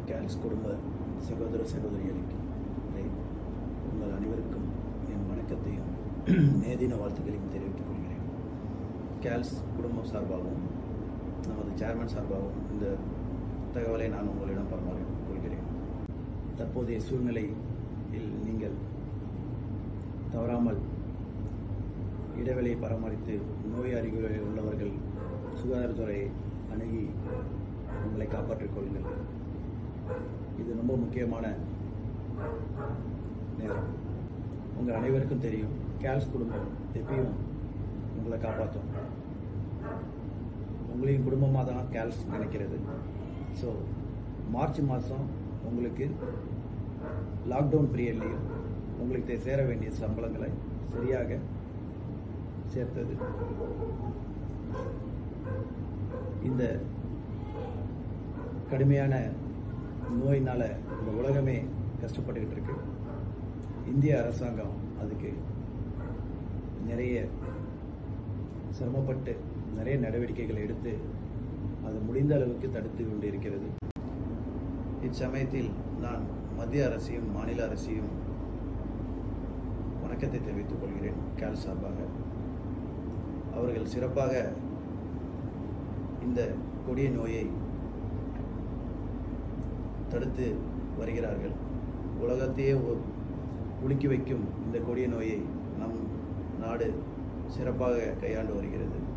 girls குடும்ப சகோதர சகோதரிகளுக்கு உங்கள் அனைவருக்கும் என் வணக்கத்தையும் மேதின வாழ்த்துக்களையும் தெரிவித்துக் கொள்கிறேன் கேல்ஸ் குடும்பம் சார்பாகவும் நமது சேர்மன் சார்பாகவும் இந்த தகவலை நான் உங்களிடம் பரிமாறிக் கொள்கிறேன் தற்போதைய சூழ்நிலையில் நீங்கள் தவறாமல் இடைவெளியை பராமரித்து நோய் அறிகுறிகள் உள்ளவர்கள் சுகாதாரத்துறையை அணுகி உங்களை காப்பாற்றிக் கொள்ளுங்கள் இது ரொம்ப முக்கியமான நேரம் உங்கள் அனைவருக்கும் தெரியும் கேல்ஸ் குடும்பம் எப்பயும் உங்களை காப்பாற்றும் உங்களையும் குடும்பமாக தான் கேல்ஸ் நினைக்கிறது ஸோ மார்ச் மாதம் உங்களுக்கு லாக்டவுன் பீரியட்லேயும் உங்களுக்கு சேர வேண்டிய சம்பளங்களை சரியாக சேர்த்தது இந்த கடுமையான நோயினால இந்த உலகமே கஷ்டப்பட்டுக்கிட்டு இருக்கு இந்திய அரசாங்கம் அதுக்கு நிறைய சிரமப்பட்டு நிறைய நடவடிக்கைகளை எடுத்து அது முடிந்த அளவுக்கு தடுத்து கொண்டு இருக்கிறது இச்சமயத்தில் நான் மத்திய அரசையும் மாநில அரசையும் வணக்கத்தை தெரிவித்துக் கொள்கிறேன் கேல் சார்பாக அவர்கள் சிறப்பாக இந்த கொடிய நோயை தடுத்து வருகிறார்கள் உலகத்தையே ஒ- உலுக்கி வைக்கும் இந்த கொடிய நோயை நம் நாடு சிறப்பாக கையாண்டு வருகிறது